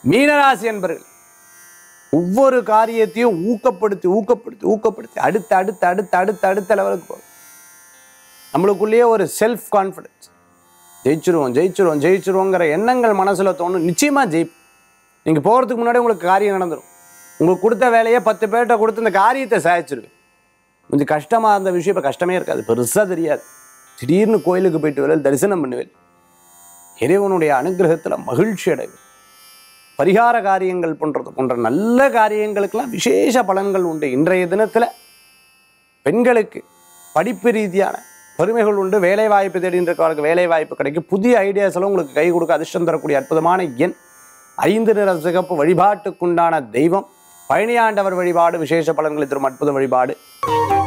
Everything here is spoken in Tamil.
மீனராசி என்பர்கள் ஒவ்வொரு காரியத்தையும் ஊக்கப்படுத்தி ஊக்கப்படுத்தி ஊக்கப்படுத்தி அடுத்த அடுத்த அடுத்த அடுத்த அடுத்த லெவலுக்கு போகும் நம்மளுக்குள்ளேயே ஒரு செல்ஃப் கான்ஃபிடென்ஸ் ஜெயிச்சிருவோம் ஜெயிச்சிருவோம் ஜெயிச்சிருவோங்கிற எண்ணங்கள் மனசில் தோணும் நிச்சயமாக ஜெயிப்போம் நீங்கள் போகிறதுக்கு முன்னாடி உங்களுக்கு காரியம் நடந்துடும் உங்களுக்கு கொடுத்த வேலையை பத்து பேர்கிட்ட கொடுத்து இந்த காரியத்தை சாதிச்சிருவேன் கொஞ்சம் கஷ்டமாக இருந்த விஷயம் இப்போ கஷ்டமே இருக்காது பெருசாக தெரியாது திடீர்னு கோயிலுக்கு போயிட்டு வரல் தரிசனம் பண்ணுவேன் இறைவனுடைய அனுகிரகத்தில் மகிழ்ச்சி அடைவேன் பரிகார காரியங்கள் போன்றது போன்ற நல்ல காரியங்களுக்கெல்லாம் விசேஷ பலன்கள் உண்டு இன்றைய தினத்தில் பெண்களுக்கு படிப்பு ரீதியான பெருமைகள் உண்டு வேலை வாய்ப்பு தேடிட்டு இருக்கவர்களுக்கு வேலை வாய்ப்பு கிடைக்கும் புதிய ஐடியாஸ் எல்லாம் உங்களுக்கு கை கொடுக்க அதிர்ஷ்டம் தரக்கூடிய அற்புதமான எண் ஐந்து நிற சிகப்பு வழிபாட்டுக்குண்டான தெய்வம் பழனியாண்டவர் வழிபாடு விசேஷ பலன்களை தரும் அற்புத வழிபாடு